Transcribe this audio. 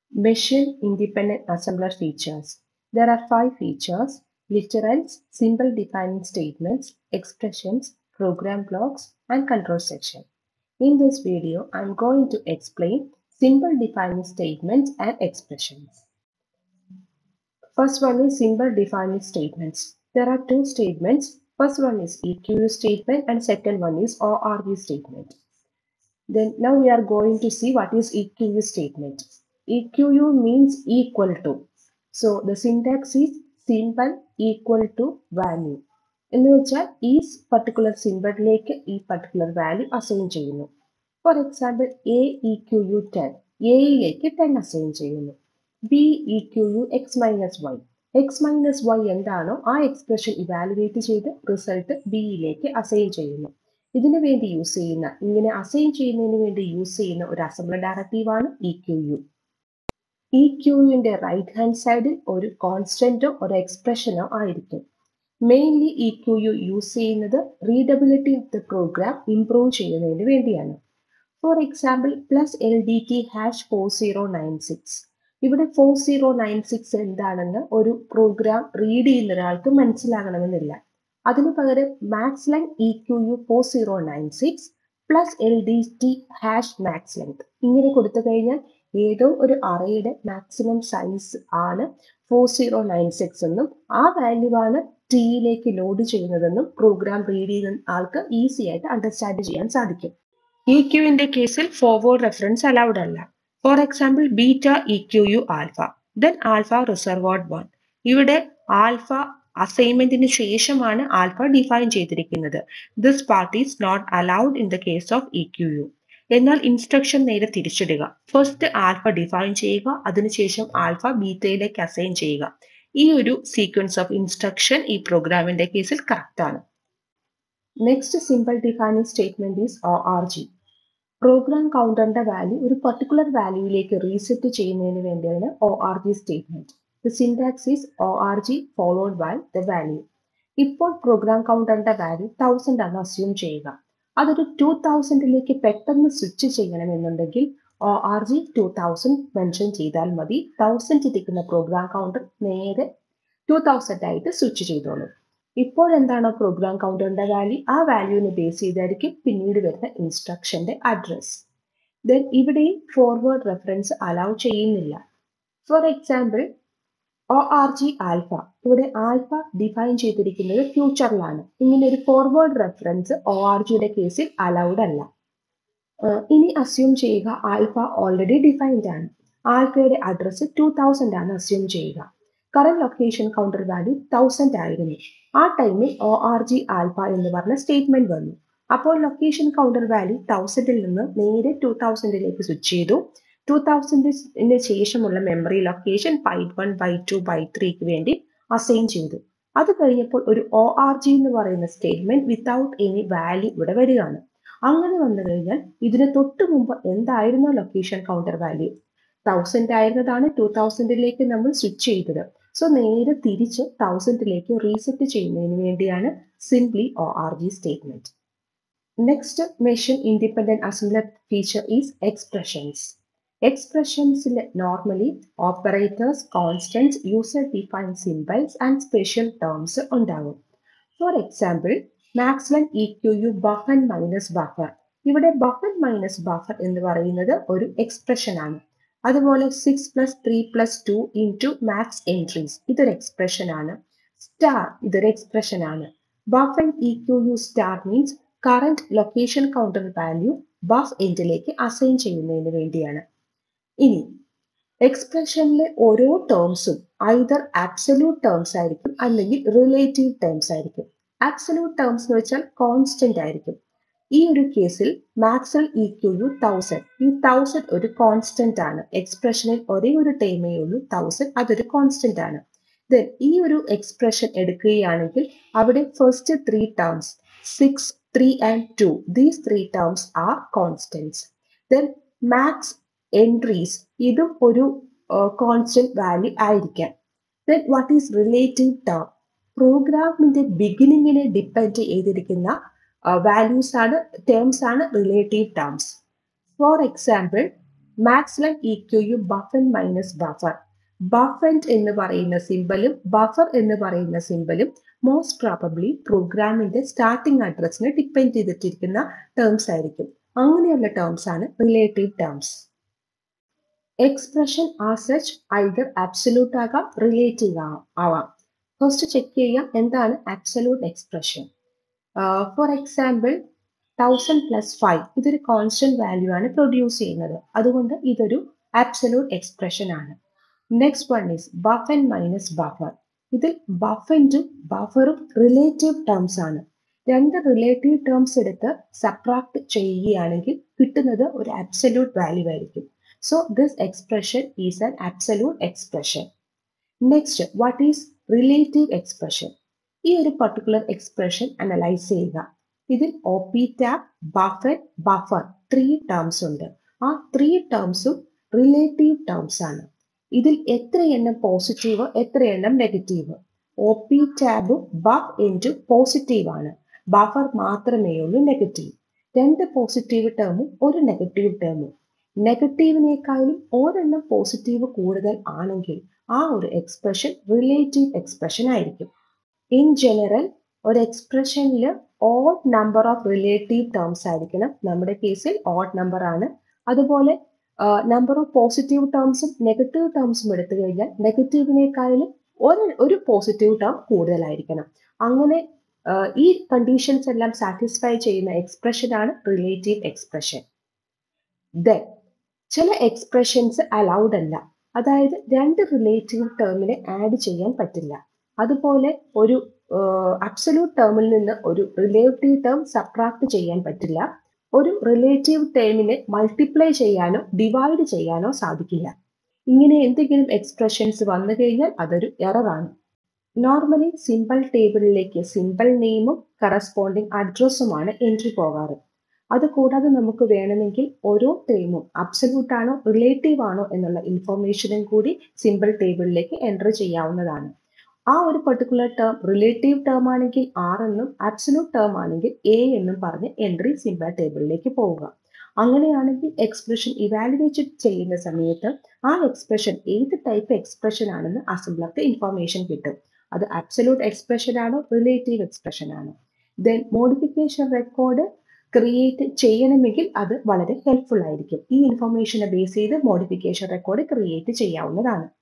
Machine independent assembler features. There are five features literals, simple defining statements, expressions, program blocks, and control section. In this video, I'm going to explain simple defining statements and expressions. First one is simple defining statements. There are two statements. First one is EQU statement and second one is ORV statement. Then now we are going to see what is EQU statement. EQU means equal to. So the syntax is symbol equal to value. എന്ന് വെച്ചാൽ ഈ particular സിമ്പിളിലേക്ക് ഈ particular value assign ചെയ്യുന്നു for example A E Q U ten എയിലേക്ക് ten assign ചെയ്യുന്നു B E Q U X minus Y X minus Y എന്താണോ ആ എക്സ്പ്രഷൻ ഇവാലുവേറ്റ് ചെയ്ത് റിസൾട്ട് ബിയിലേക്ക് അസൈൻ ചെയ്യുന്നു ഇതിനു വേണ്ടി യൂസ് ചെയ്യുന്ന ഇങ്ങനെ അസൈൻ ചെയ്യുന്നതിന് വേണ്ടി യൂസ് ചെയ്യുന്ന ഒരു അസംബ്ലർ ഡയറക്റ്റീവാണ് ഇ ക്യു യു ഇ ക്യൂവിന്റെ റൈറ്റ് ഹാൻഡ് സൈഡിൽ ഒരു കോൺസ്റ്റന്റോ ഒരു എക്സ്പ്രഷനോ ആയിരിക്കും mainly E Q U use ചെയ്യുന്നത് readability of the program improve ചെയ്യുന്നതിന് വേണ്ടിയാണ് for example plus L D T hash four zero nine six ഇവിടെ ഫോർ സീറോ നയൻ സിക്സ് എന്താണെന്ന് ഒരു പ്രോഗ്രാം റീഡ് ചെയ്യുന്ന ഒരാൾക്ക് മനസ്സിലാകണമെന്നില്ല അതിനു പകരം max length E Q U four zero nine six plus L D T hash max length ഇങ്ങനെ കൊടുത്തു കഴിഞ്ഞാൽ ഏതോ ഒരു അറയുടെ മാക്സിമം സൈസ് ആണ് ഫോർ സീറോ നയൻ സിക്സ് എന്നും ആ വാല്യൂ ആണ് ടിയിലേക്ക് ലോഡ് ചെയ്യുന്നതെന്നും പ്രോഗ്രാം റീഡ് ചെയ്യുന്ന ആൾക്ക് ഈസി ആയിട്ട് അണ്ടർസ്റ്റാൻഡ് ചെയ്യാൻ സാധിക്കും ഇ ക്യുവിന്റെ കേസിൽ ഫോർവേഡ് റെഫറൻസ് അലൗഡ് അല്ല for example beta E Q U alpha then alpha reserved one ഇവിടെ ആൽഫ അസൈൻമെന്റിന് ശേഷമാണ് ആൽഫ ഡിഫൈൻ ചെയ്തിരിക്കുന്നത് this part is not allowed in the case of E Q U എന്നാൽ ഇൻസ്ട്രക്ഷൻ നേരെ തിരിച്ചിടുക ഫസ്റ്റ് ആൽഫ ഡിഫൈൻ ചെയ്യുക അതിനുശേഷം ആൽഫ ബീറ്റയിലേക്ക് അസൈൻ ചെയ്യുക ഈ ഒരു സീക്വൻസ് ഓഫ് ഇൻസ്ട്രക്ഷൻ ഈ പ്രോഗ്രാമിന്റെ കേസിൽ കറക്റ്റ് ആണ് next symbol defining statement is O R G program കൗണ്ടറിന്റെ വാല്യൂ ഒരു പർട്ടിക്കുലർ വാല്യൂയിലേക്ക് റീസെറ്റ് ചെയ്യുന്നതിന് വേണ്ടിയാണ് O R G statement the syntax is O R G followed by the value ഇപ്പോൾ പ്രോഗ്രാം കൗണ്ടറിന്റെ വാല്യൂ തൗസൻഡ് ആണ് അസ്യൂം ചെയ്യുക അതൊരു ടു തൗസൻഡിലേക്ക് പെട്ടെന്ന് സ്വിച്ച് ചെയ്യണമെന്നുണ്ടെങ്കിൽ O R G two thousand mention ചെയ്താൽ മതി തൗസൻഡ് ഇരിക്കുന്ന പ്രോഗ്രാം കൗണ്ടർ നേരെ ടു തൗസൻഡ് ആയിട്ട് സ്വിച്ച് ചെയ്തോളൂ ഇപ്പോൾ എന്താണോ പ്രോഗ്രാം കൗണ്ടറിന്റെ വാല്യൂ ആ വാല്യൂവിനെ ബേസ് ചെയ്തായിരിക്കും പിന്നീട് വരുന്ന ഇൻസ്ട്രക്ഷന്റെ അഡ്രസ് ദെൻ ഇവിടെയും ഫോർവേഡ് റെഫറൻസ് അലൗ ചെയ്യുന്നില്ല for example O R G alpha ഇവിടെ ആൽഫ ഡിഫൈൻ ചെയ്തിരിക്കുന്നത് ഫ്യൂച്ചറിലാണ് ഇങ്ങനെ ഒരു ഫോർവേഡ് റെഫറൻസ് ഒ ആർ ജിയുടെ കേസിൽ അലൗഡ് അല്ല ഇനി അസ്യൂം ചെയ്യുക ആൽഫ ഓൾറെഡി ഡിഫൈൻഡ് ആണ് ആൽഫയുടെ അഡ്രസ്സ് ടു തൗസൻഡ് ആണ് അസ്യൂം ചെയ്യുക current location counter value thousand ആയിരുന്നു ആ ടൈമിൽ ഒ ആർ ജി ആൽഫ എന്ന് പറഞ്ഞ സ്റ്റേറ്റ്മെന്റ് വന്നു അപ്പോൾ ലൊക്കേഷൻ കൗണ്ടർ വാല്യൂ തൗസൻഡിൽ നിന്ന് നേരെ ടു തൗസൻഡിലേക്ക് സ്വിച്ച് ചെയ്തു ടു തൗസൻഡിന് ശേഷമുള്ള memory location by one by two by ത്രീക്ക് വേണ്ടി അസൈൻ ചെയ്തു അത് കഴിഞ്ഞപ്പോൾ ഒരു ഒ ആർ ജി എന്ന് പറയുന്ന സ്റ്റേറ്റ്മെന്റ് വിത്തൗട്ട് എനി വാല്യൂ ഇവിടെ വരികയാണ് അങ്ങനെ വന്നു കഴിഞ്ഞാൽ ഇതിന് തൊട്ട് മുമ്പ് എന്തായിരുന്നു ലൊക്കേഷൻ കൗണ്ടർ വാല്യൂ തൗസൻഡ് ആയിരുന്നതാണ് ടു തൗസൻഡിലേക്ക് നമ്മൾ സ്വിച്ച് ചെയ്തത് സോ നേരെ തിരിച്ച് തൗസൻഡിലേക്ക് റീസെറ്റ് ചെയ്യുന്നതിന് വേണ്ടിയാണ് simply O R G statement next machine independent assembler feature is expressions എക്സ്പ്രഷൻസിൽ normally operators constants user define symbols and special terms ഉണ്ടാകും for example max length E Q U buff end minus buffer ഇവിടെ buff end minus buffer എന്ന് പറയുന്നത് ഒരു expression ആണ് അതുപോലെ six plus three plus two into max entries ഇതൊരു expression ആണ് star ഇതൊരു എക്സ്പ്രഷൻ ആണ് buff end E Q U star means current location counter value buff എൻഡിലേക്ക് അസൈൻ ചെയ്യുന്നതിന് വേണ്ടിയാണ് ഇനി എക്സ്പ്രഷനിലെ ഓരോ ടേംസും ഐദർ ആബ്സല്യൂട്ട് ടേംസ് ആയിരിക്കും അല്ലെങ്കിൽ റിലേറ്റീവ് ടേംസ് ആയിരിക്കും ആബ്സല്യൂട്ട് ടേംസ് എന്ന് വെച്ചാൽ കോൺസ്റ്റന്റ് ആയിരിക്കും ഈ ഒരു കേസിൽ max length E Q U thousand ഈ തൗസൻഡ് ഒരു കോൺസ്റ്റന്റ് ആണ് എക്സ്പ്രഷനിൽ ഒരേ ഒരു ടൈമേ ഉള്ളൂ തൗസൻഡ് അതൊരു കോൺസ്റ്റന്റ് ആണ് ദെൻ ഈ ഒരു എക്സ്പ്രഷൻ എടുക്കുകയാണെങ്കിൽ അവിടെ first three terms six three and two these three terms are constants then max entries ഇതും ഒരു കോൺസ്റ്റന്റ് വാല്യൂ ആയിരിക്കാം then what is relative term പ്രോഗ്രാമിന്റെ ബിഗിനിങ്ങിനെ ഡിപ്പെൻഡ് ചെയ്തിരിക്കുന്ന വാല്യൂസ് ആണ് ടേംസ് ആണ് relative terms for example maximum E Q U buff end minus buffer buff end എന്ന് പറയുന്ന സിമ്പലും ബഫർ എന്ന് പറയുന്ന സിമ്പലും മോസ്റ്റ് പ്രോബബ്ലി പ്രോഗ്രാമിന്റെ സ്റ്റാർട്ടിംഗ് അഡ്രസ്സിനെ ഡിപ്പെൻഡ് ചെയ്തിട്ടിരിക്കുന്ന ടേംസ് ആയിരിക്കും അങ്ങനെയുള്ള ടേംസ് ആണ് റിലേറ്റീവ് ടേംസ് എക്സ്പ്രഷൻ ആ സച്ച് ഐദർ അബ്സല്യൂട്ട് ആകാം റിലേറ്റീവ് ആവാം ഫസ്റ്റ് ചെക്ക് ചെയ്യാം എന്താണ് absolute expression for example thousand plus five ഇതൊരു കോൺസ്റ്റന്റ് വാല്യൂ ആണ് പ്രൊഡ്യൂസ് ചെയ്യുന്നത് അതുകൊണ്ട് ഇതൊരു അബ്സല്യൂട്ട് എക്സ്പ്രഷൻ ആണ് next one is buff end minus buffer ഇതിൽ ബഫൻറ്റും ബഫറും റിലേറ്റീവ് ടേംസ് ആണ് രണ്ട് റിലേറ്റീവ് ടേംസ് എടുത്ത് സബ്ട്രാക്ട് ചെയ്യുകയാണെങ്കിൽ കിട്ടുന്നത് ഒരു അബ്സല്യൂട്ട് വാല്യൂ ആയിരിക്കും so this expression is an absolute expression next what is relative expression ഈ ഒരു പർട്ടിക്കുലർ എക്സ്പ്രഷൻ അനലൈസ് ചെയ്യുക ഇതിൽ O P tab buffer buffer three terms ഉണ്ട് ആ ത്രീ ടേംസും റിലേറ്റീവ് ടേംസ് ആണ് ഇതിൽ എത്ര എണ്ണം പോസിറ്റീവ് എത്ര എണ്ണം നെഗറ്റീവ് ഒ പി ടാബും ബഫ് ഇൻറ്റു പോസിറ്റീവ് ആണ് ബഫർ മാത്രമേ ഉള്ളൂ നെഗറ്റീവ് രണ്ട് പോസിറ്റീവ് ടേമും ഒരു നെഗറ്റീവ് ടേമും നെഗറ്റീവിനേക്കാളും ഒരെണ്ണം പോസിറ്റീവ് കൂടുതൽ ആണെങ്കിൽ ആ ഒരു എക്സ്പ്രഷൻ റിലേറ്റീവ് എക്സ്പ്രഷൻ ആയിരിക്കും ഇൻ ജനറൽ ഒരു എക്സ്പ്രഷനിൽ odd number of relative terms ആയിരിക്കണം നമ്മുടെ കേസിൽ ഓഡ് നമ്പർ ആണ് അതുപോലെ നമ്പർ ഓഫ് പോസിറ്റീവ് ടേംസും നെഗറ്റീവ് ടേംസും എടുത്തു കഴിഞ്ഞാൽ നെഗറ്റീവിനേക്കാളും ഒരു ഒരു പോസിറ്റീവ് ടേം കൂടുതലായിരിക്കണം അങ്ങനെ ഈ കണ്ടീഷൻസ് എല്ലാം സാറ്റിസ്ഫൈ ചെയ്യുന്ന എക്സ്പ്രഷൻ ആണ് റിലേറ്റീവ് എക്സ്പ്രഷൻ ദെൻ ചില എക്സ്പ്രഷൻസ് അലൗഡ് അല്ല അതായത് രണ്ട് റിലേറ്റീവ് ടേമിനെ ആഡ് ചെയ്യാൻ പറ്റില്ല അതുപോലെ ഒരു അബ്സല്യൂട്ട് ടേമിൽ നിന്ന് ഒരു റിലേറ്റീവ് ടേം സബ്ട്രാക്ട് ചെയ്യാൻ പറ്റില്ല ഒരു റിലേറ്റീവ് ടേമിനെ മൾട്ടിപ്ലൈ ചെയ്യാനോ ഡിവൈഡ് ചെയ്യാനോ സാധിക്കില്ല ഇങ്ങനെ എന്തെങ്കിലും എക്സ്പ്രഷൻസ് വന്നു കഴിഞ്ഞാൽ അതൊരു എററാണ് നോർമലി സിമ്പിൾ ടേബിളിലേക്ക് സിമ്പിൾ നെയിമും കറസ്പോണ്ടിങ് അഡ്രസ്സുമാണ് എൻട്രി പോകാറ് അതുകൂടാതെ നമുക്ക് വേണമെങ്കിൽ ഓരോ ടേമും അബ്സല്യൂട്ട് ആണോ റിലേറ്റീവ് ആണോ എന്നുള്ള ഇൻഫർമേഷനും കൂടി സിമ്പിൾ ടേബിളിലേക്ക് എൻറ്റർ ചെയ്യാവുന്നതാണ് ആ ഒരു പെർട്ടിക്കുലർ ടേം റിലേറ്റീവ് ടേം ആണെങ്കിൽ ആർ എന്നും അബ്സല്യൂട്ട് ടേം ആണെങ്കിൽ എ എന്നും പറഞ്ഞ് എൻട്രി സിമ്പിൾ ടേബിളിലേക്ക് പോവുക അങ്ങനെയാണെങ്കിൽ എക്സ്പ്രഷൻ ഇവാലുവേറ്റ് ചെയ്യുന്ന സമയത്ത് ആ എക്സ്പ്രഷൻ ഏത് ടൈപ്പ് എക്സ്പ്രഷൻ ആണെന്ന് അസംബ്ലർക്ക് ഇൻഫർമേഷൻ കിട്ടും അത് അബ്സല്യൂട്ട് എക്സ്പ്രഷൻ ആണോ റിലേറ്റീവ് എക്സ്പ്രഷൻ ആണോ ദെൻ മോഡിഫിക്കേഷൻ റെക്കോർഡ് ക്രിയേറ്റ് ചെയ്യണമെങ്കിൽ അത് വളരെ ഹെൽപ്ഫുൾ ആയിരിക്കും ഈ ഇൻഫർമേഷനെ ബേസ് ചെയ്ത് മോഡിഫിക്കേഷൻ റെക്കോർഡ് ക്രിയേറ്റ് ചെയ്യാവുന്നതാണ്